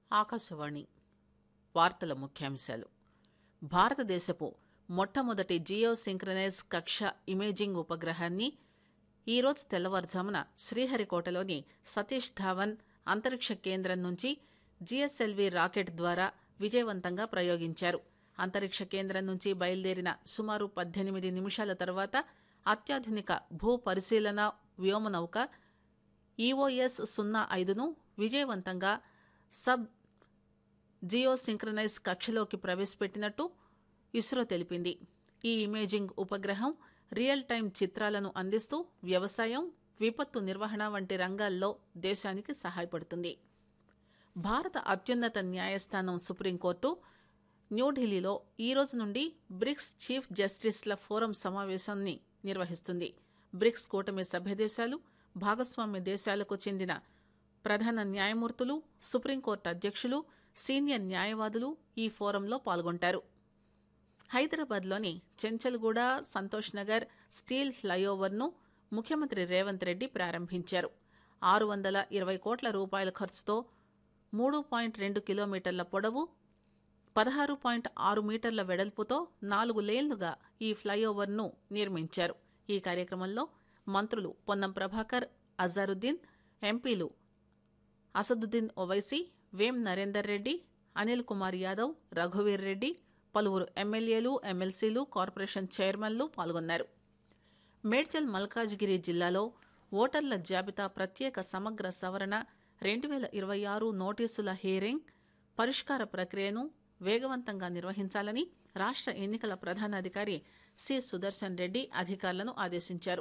ఆకాశవాణి వార్తల ముఖ్యాంశాలు భారతదేశపు మొట్టమొదటి జియో సింక్రనైజ్ కక్ష ఇమేజింగ్ ఉపగ్రహాన్ని ఈరోజు తెల్లవారుజామున శ్రీహరికోటలోని సతీష్ ధావన్ అంతరిక్ష కేంద్రం నుంచి జిఎస్ఎల్వి రాకెట్ ద్వారా విజయవంతంగా ప్రయోగించారు అంతరిక్ష కేంద్రం నుంచి బయలుదేరిన సుమారు పద్దెనిమిది నిమిషాల తర్వాత అత్యాధునిక భూ పరిశీలన వ్యోమనౌక ఈఓఎస్ సున్నా ఐదును విజయవంతంగా సబ్ జియో సింక్రనైజ్ కక్షలోకి ప్రవేశపెట్టినట్టు ఇస్రో తెలిపింది ఈ ఇమేజింగ్ ఉపగ్రహం రియల్ టైం చిత్రాలను అందిస్తూ వ్యవసాయం విపత్తు నిర్వహణ వంటి రంగాల్లో దేశానికి సహాయపడుతుంది భారత అత్యున్నత న్యాయస్థానం సుప్రీంకోర్టు న్యూఢిల్లీలో ఈ రోజు నుండి బ్రిక్స్ చీఫ్ జస్టిస్ల ఫోరం సమావేశాన్ని నిర్వహిస్తుంది బ్రిక్స్ కూటమి సభ్యదేశాలు భాగస్వామ్య దేశాలకు చెందిన ప్రధాన న్యాయమూర్తులు సుప్రీంకోర్టు అధ్యక్షులు సీనియర్ న్యాయవాదులు ఈ ఫోరంలో పాల్గొంటారు హైదరాబాద్లోని చెంచల్గూడ సంతోష్ నగర్ స్టీల్ ఫ్లైఓవర్ను ముఖ్యమంత్రి రేవంత్ రెడ్డి ప్రారంభించారు ఆరు వందల ఇరవై కోట్ల రూపాయల ఖర్చుతో మూడు పాయింట్ రెండు కిలోమీటర్ల పొడవు పదహారు పాయింట్ ఆరు మీటర్ల వెడల్పుతో నాలుగు లేన్లుగా ఈ ఫ్లైఓవర్ను నిర్మించారు ఈ కార్యక్రమంలో మంత్రులు పొన్నం ప్రభాకర్ అజారుద్దీన్ ఎంపీలు అసదుద్దీన్ ఓవైసీ వేం నరేందర్ రెడ్డి అనిల్ కుమార్ యాదవ్ రఘువీర్ రెడ్డి పలువురు ఎమ్మెల్యేలు ఎమ్మెల్సీలు కార్పొరేషన్ చైర్మన్లు పాల్గొన్నారు మేడ్చల్ మల్కాజ్గిరి జిల్లాలో ఓటర్ల జాబితా ప్రత్యేక సమగ్ర సవరణ రెండు వేల ఇరవై ఆరు నోటీసుల హియరింగ్ పరిష్కార ప్రక్రియను వేగవంతంగా నిర్వహించాలని రాష్ట్ర ఎన్నికల ప్రధానాధికారి సి సుదర్శన్ రెడ్డి అధికారులను ఆదేశించారు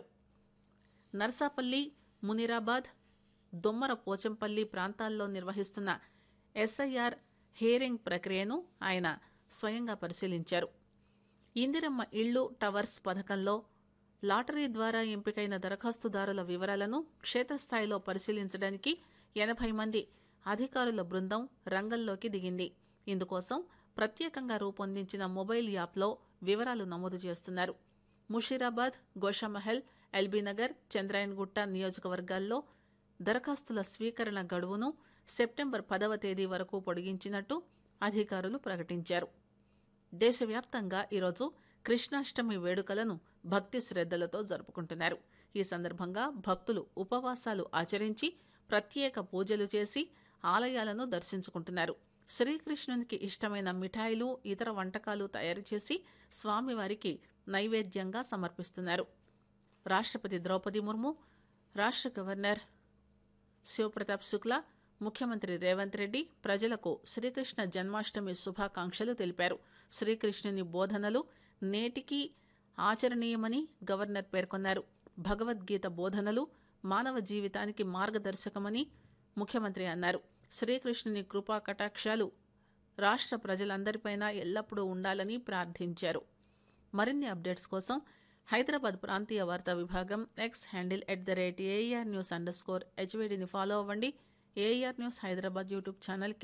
నర్సాపల్లి మునిరాబాద్ దొమ్మర పోచంపల్లి ప్రాంతాల్లో నిర్వహిస్తున్న ఎస్ఐఆర్ హియరింగ్ ప్రక్రియను ఆయన స్వయంగా పరిశీలించారు ఇందిరమ్మ ఇళ్లు టవర్స్ పథకంలో లాటరీ ద్వారా ఎంపికైన దరఖాస్తుదారుల వివరాలను క్షేత్రస్థాయిలో పరిశీలించడానికి ఎనభై మంది అధికారుల బృందం రంగంలోకి దిగింది ఇందుకోసం ప్రత్యేకంగా రూపొందించిన మొబైల్ యాప్లో వివరాలు నమోదు చేస్తున్నారు ముషీరాబాద్ గోషామహల్ ఎల్బీనగర్ చంద్రాయన్గుట్ట నియోజకవర్గాల్లో దరఖాస్తుల స్వీకరణ గడువును సెప్టెంబర్ పదవ తేదీ వరకు పొడిగించినట్టు అధికారులు ప్రకటించారు దేశవ్యాప్తంగా ఈరోజు కృష్ణాష్టమి వేడుకలను భక్తి శ్రద్దలతో జరుపుకుంటున్నారు ఈ సందర్భంగా భక్తులు ఉపవాసాలు ఆచరించి ప్రత్యేక పూజలు చేసి ఆలయాలను దర్శించుకుంటున్నారు శ్రీకృష్ణునికి ఇష్టమైన మిఠాయిలు ఇతర వంటకాలు తయారు చేసి స్వామివారికి నైవేద్యంగా సమర్పిస్తున్నారు రాష్ట్రపతి ద్రౌపది ముర్ము రాష్ట్ర గవర్నర్ శివప్రతాప్ శుక్లా ముఖ్యమంత్రి రేవంత్ రెడ్డి ప్రజలకు శ్రీకృష్ణ జన్మాష్టమి శుభాకాంక్షలు తెలిపారు శ్రీకృష్ణుని బోధనలు నేటికి ఆచరణీయమని గవర్నర్ పేర్కొన్నారు భగవద్గీత బోధనలు మానవ జీవితానికి మార్గదర్శకమని ముఖ్యమంత్రి అన్నారు శ్రీకృష్ణుని కృపా కటాక్షాలు రాష్ట్ర ప్రజలందరిపైన ఎల్లప్పుడూ ఉండాలని ప్రార్థించారు మరిన్ని అప్డేట్స్ కోసం హైదరాబాద్ ప్రాంతీయ వార్తా విభాగం X handle at the rate AR news underscore హెచ్వేడిని ఫాలో అవ్వండి ఏఆర్ న్యూస్ హైదరాబాద్ యూట్యూబ్ ఛానల్కి